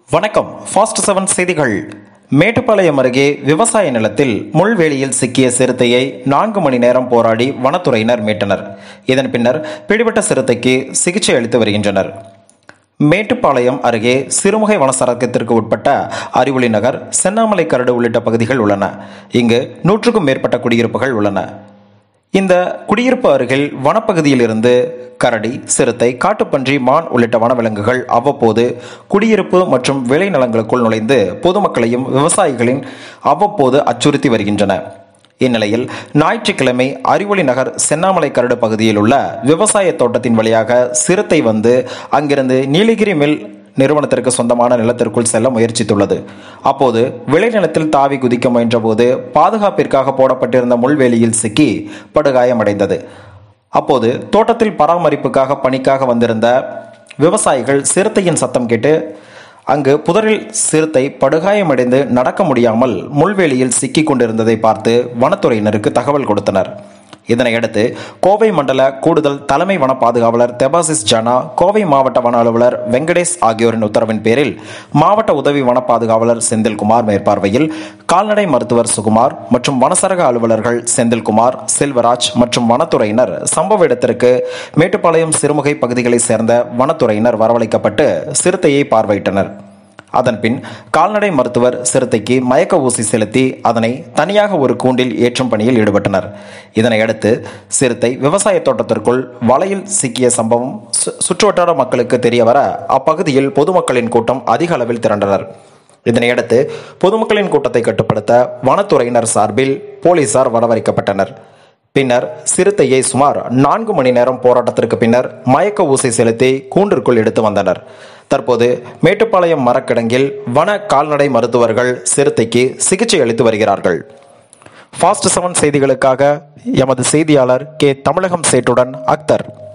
வணக்கம் fast seven செய்திகள் மேட்டுப்பாளையம் அருகே விவசாய நிலத்தில் முள்வேலியில் சிக்கிய சிறுத்தையை நான்கு மணி நேரம் போராடி வனத்துறையினர் மீட்டனர் இதன் பின்னர் பிடிபட்ட சிறுத்தைக்கு சிகிச்சை அளித்து வருகின்றனர் மேட்டுப்பாளையம் அருகே சிறுமுகை வனசரகத்திற்கு உட்பட்ட அறிவொளி நகர் சென்னாமலை கரடு உள்ளிட்ட பகுதிகள் உள்ளன இங்கு நூற்றுக்கும் மேற்பட்ட குடியிருப்புகள் உள்ளன இந்த குடியிருப்பு அருகில் வனப்பகுதியில் இருந்து கரடி சிறுத்தை காட்டுப்பன்றி மான் உள்ளிட்ட வனவிலங்குகள் அவ்வப்போது குடியிருப்பு மற்றும் விளைநிலங்களுக்குள் நுழைந்து பொதுமக்களையும் விவசாயிகளின் அவ்வப்போது அச்சுறுத்தி வருகின்றன இந்நிலையில் ஞாயிற்றுக்கிழமை அறிவொளி நகர் சென்னாமலை கரடு பகுதியில் உள்ள விவசாய தோட்டத்தின் வழியாக சிறுத்தை வந்து அங்கிருந்து நீலகிரி மில் நிறுவனத்திற்கு சொந்தமான நிலத்திற்குள் செல்ல முயற்சித்துள்ளது அப்போது விளைநிலத்தில் தாவி குதிக்க முயன்றபோது பாதுகாப்பிற்காக போடப்பட்டிருந்த முள்வேலியில் சிக்கி படுகாயமடைந்தது அப்போது தோட்டத்தில் பராமரிப்புக்காக பணிக்காக வந்திருந்த விவசாயிகள் சிறுத்தையின் சத்தம் கேட்டு அங்கு புதரில் சிறுத்தை படுகாயமடைந்து நடக்க முடியாமல் முள்வேலியில் சிக்கிக் கொண்டிருந்ததை பார்த்து வனத்துறையினருக்கு தகவல் கொடுத்தனர் இதனையடுத்து கோவை மண்டல கூடுதல் தலைமை வன பாதுகாவலர் தெபாசிஸ் ஜானா கோவை மாவட்ட வன அலுவலர் வெங்கடேஷ் ஆகியோரின் உத்தரவின் பேரில் மாவட்ட உதவி வன பாதுகாவலர் செந்தில்குமார் மேற்பார்வையில் கால்நடை மருத்துவர் சுகுமார் மற்றும் வனசரக அலுவலர்கள் செந்தில்குமார் செல்வராஜ் மற்றும் வனத்துறையினர் சம்பவ இடத்திற்கு மேட்டுப்பாளையம் சிறுமுகை பகுதிகளைச் சேர்ந்த வனத்துறையினர் வரவழைக்கப்பட்டு சிறுத்தையை பார்வையிட்டனர் அதன்பின் கால்நடை மருத்துவர் சிறுத்தைக்கு மயக்க ஊசி செலுத்தி அதனை தனியாக ஒரு கூண்டில் ஏற்றும் பணியில் ஈடுபட்டனர் இதனையடுத்து சிறுத்தை விவசாய தோட்டத்திற்குள் வலையில் சிக்கிய சம்பவம் சு- சுற்றுவட்டார மக்களுக்கு தெரியவர அப்பகுதியில் பொதுமக்களின் கூட்டம் அதிக அளவில் திரண்டனர் இதனையடுத்து பொதுமக்களின் கூட்டத்தை கட்டுப்படுத்த வனத்துறையினர் சார்பில் போலீசார் வரவழைக்கப்பட்டனர் பின்னர் சிறுத்தையை சுமார் நான்கு மணி நேரம் போராட்டத்திற்கு பின்னர் மயக்க ஊசி செலுத்தி கூண்டிற்குள் எடுத்து வந்தனர் தற்போது மேட்டுப்பாளையம் மரக்கிடங்கில் வன கால்நடை மருத்துவர்கள் சிறுத்தைக்கு சிகிச்சை அளித்து வருகிறார்கள் ஃபாஸ்ட் செவன் செய்திகளுக்காக எமது செய்தியாளர் கே தமிழகம் சேட்டுடன் அக்தர்